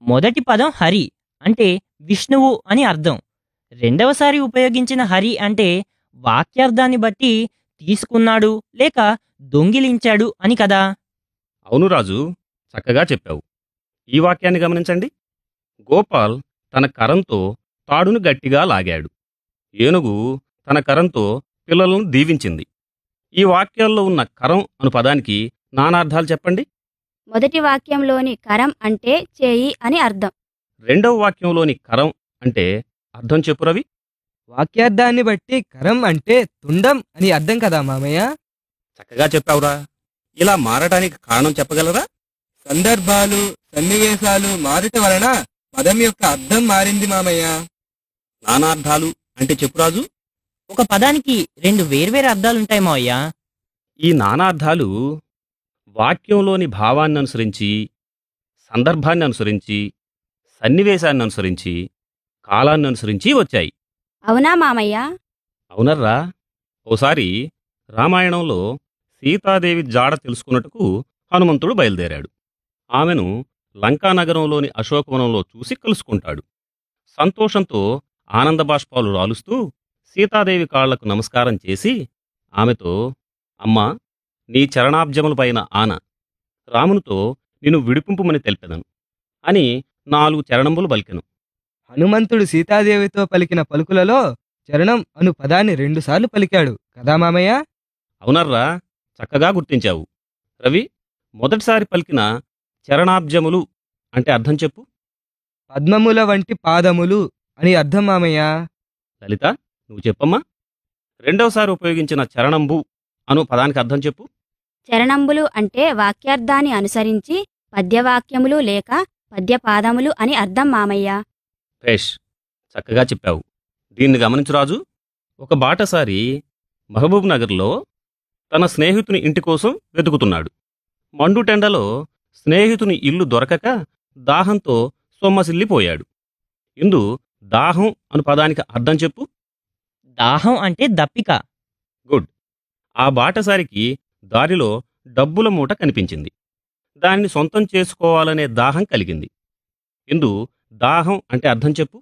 మొదటి పదం హరి అంటే విష్ణువు అని అర్థం రెండవసారి ఉపయోగించిన హరి అంటే వాక్యార్థాన్ని బట్టి తీసుకున్నాడు లేక దొంగిలించాడు అని కదా అవును రాజు చక్కగా చెప్పావు ఈ వాక్యాన్ని గమనించండి గోపాల్ తన కరంతో తాడును గట్టిగా లాగాడు ఏనుగు తన కరంతో పిల్లలను దీవించింది ఈ వాక్యాల్లో ఉన్న కరం అను పదానికి నానార్థాలు చెప్పండి మొదటి వాక్యంలోని కరం అంటే చేయి అని అర్థం రెండవ వాక్యంలోని కరం అంటే అర్థం చెప్పు రవి వాక్యార్థాన్ని బట్టి కరం అంటే తుండం అని అర్థం కదా మామయ్య చక్కగా చెప్పావురా ఇలా మారడానికి కారణం చెప్పగలరా సందర్భాలు సన్నివేశాలు మారుట వలన పదం యొక్క అర్థం మారింది మామయ్య నానార్థాలు అంటే చెప్పు రాజు ఒక పదానికి రెండు వేర్వేరు అర్థాలుంటాయి మావయ్య ఈ నానార్థాలు వాక్యంలోని భావాన్ని అనుసరించి సందర్భాన్ని అనుసరించి సన్నివేశాన్ని అనుసరించి కాలాన్ని అనుసరించి వచ్చాయి అవునా మామయ్య అవునర్రా ఓసారి రామాయణంలో సీతాదేవి జాడ తెలుసుకున్నట్టుకు హనుమంతుడు బయలుదేరాడు ఆమెను లంకానగరంలోని అశోకవనంలో చూసి కలుసుకుంటాడు సంతోషంతో ఆనందబాష్పాలు రాలుస్తూ సీతాదేవి కాళ్లకు నమస్కారం చేసి ఆమెతో అమ్మా నీ చరణాబ్జములపైన ఆన రామునితో నిన్ను విడిపింపుమని తెలిపెదను అని నాలుగు చరణంబులు పలికెను హనుమంతుడు సీతాదేవితో పలికిన పలుకులలో చరణం అను పదాన్ని రెండుసార్లు పలికాడు కదా మామయ్య అవునర్రా చక్కగా గుర్తించావు రవి మొదటిసారి పలికిన చరణాబ్జములు అంటే అర్థం చెప్పు పద్మముల వంటి పాదములు అని అర్థం మామయ్య లలిత నువ్వు చెప్పమ్మా రెండవసారి ఉపయోగించిన చరణంబు అను పదానికి అర్థం చెప్పు చరణంబులు అంటే వాక్యార్థాన్ని అనుసరించి పద్యవాక్యములు లేక పద్యపాదములు అని అర్థం మామయ్య పేష్ చక్కగా చెప్పావు దీన్ని గమనించు రాజు ఒక బాటసారి మహబూబ్ నగర్లో తన స్నేహితుని ఇంటి కోసం వెతుకుతున్నాడు మండుటెండలో స్నేహితుని ఇల్లు దొరకక దాహంతో సొమ్మసిల్లిపోయాడు ఇందు దాహం అను పదానికి అర్థం చెప్పు దాహం అంటే దప్పిక గుడ్ ఆ బాటసారికి దారిలో డబ్బుల మూట కనిపించింది దానిని సొంతం చేసుకోవాలనే దాహం కలిగింది ఇందు దాహం అంటే అర్థం చెప్పు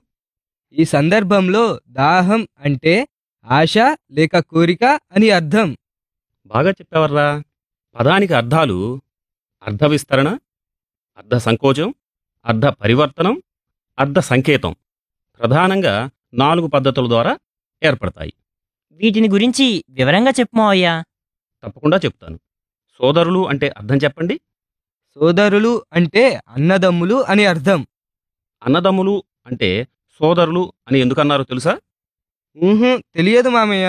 ఈ సందర్భంలో దాహం అంటే ఆశ లేక కోరిక అని అర్థం బాగా చెప్పావర్రా పదానికి అర్థాలు అర్ధ విస్తరణ అర్ధ సంకోచం అర్ధ పరివర్తనం అర్ధ సంకేతం ప్రధానంగా నాలుగు పద్ధతుల ద్వారా ఏర్పడతాయి వీటిని గురించి వివరంగా చెప్పు మావయ్య తప్పకుండా చెప్తాను సోదరులు అంటే అర్థం చెప్పండి సోదరులు అంటే అన్నదమ్ములు అని అర్థం అన్నదమ్ములు అంటే సోదరులు అని ఎందుకన్నారో తెలుసా ఊహు తెలియదు మామయ్య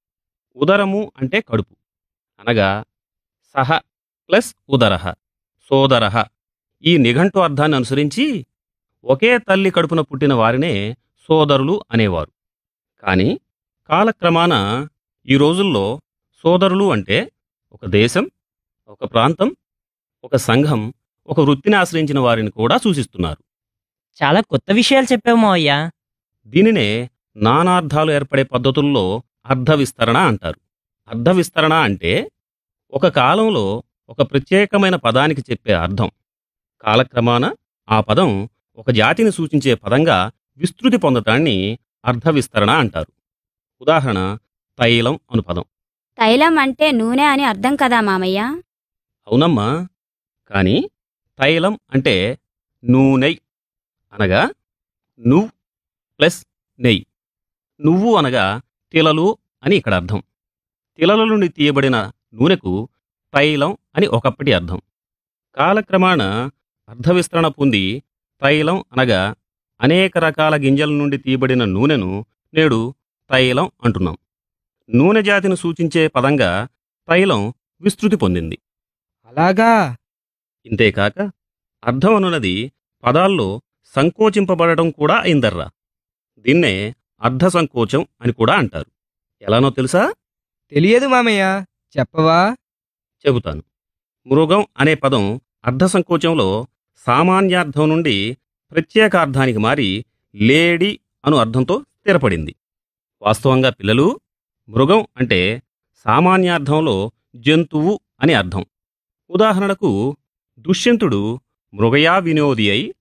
ఉదరము అంటే కడుపు అనగా సహ ప్లస్ ఉదరహ సోదరహ ఈ నిఘంటు అర్థాన్ని అనుసరించి ఒకే తల్లి కడుపున పుట్టిన వారినే సోదరులు అనేవారు కానీ కాలక్రమాన ఈ రోజుల్లో సోదరులు అంటే ఒక దేశం ఒక ప్రాంతం ఒక సంఘం ఒక వృత్తిని ఆశ్రయించిన వారిని కూడా సూచిస్తున్నారు చాలా కొత్త విషయాలు చెప్పావు మావయ్య దీనినే నానార్థాలు ఏర్పడే పద్ధతుల్లో అర్ధ విస్తరణ అంటారు అర్ధ విస్తరణ అంటే ఒక కాలంలో ఒక ప్రత్యేకమైన పదానికి చెప్పే అర్థం కాలక్రమాన ఆ పదం ఒక జాతిని సూచించే పదంగా విస్తృతి పొందటాన్ని అర్ధ విస్తరణ అంటారు ఉదాహరణ తైలం అను పదం తైలం అంటే నూనె అని అర్థం కదా మామయ్య అవునమ్మా కానీ తైలం అంటే నూనెయ్ అనగా నువ్వు ప్లస్ నెయ్యి నువ్వు అనగా తిలలు అని ఇక్కడ అర్థం తిలల నుండి తీయబడిన నూనెకు తైలం అని ఒకప్పటి అర్థం కాలక్రమాన అర్ధవిస్తరణ పొంది తైలం అనగా అనేక రకాల గింజల నుండి తీయబడిన నూనెను నేడు తైలం అంటున్నాం నూనె జాతిని సూచించే పదంగా తైలం విస్తృతి పొందింది అలాగా ఇంతేకాక అర్థం అనున్నది పదాల్లో సంకోచింపబడటం కూడా అయిందర్రా దీన్నే అర్ధ సంకోచం అని కూడా అంటారు ఎలానో తెలుసా తెలియదు మామయ్య చెప్పవా చెబుతాను మృగం అనే పదం అర్ధ సంకోచంలో సామాన్యార్థం నుండి ప్రత్యేకార్థానికి మారి లేడి అను అర్థంతో స్థిరపడింది వాస్తవంగా పిల్లలు మృగం అంటే సామాన్యార్థంలో జంతువు అని అర్థం ఉదాహరణకు దుష్యంతుడు మృగయా వినోది అయి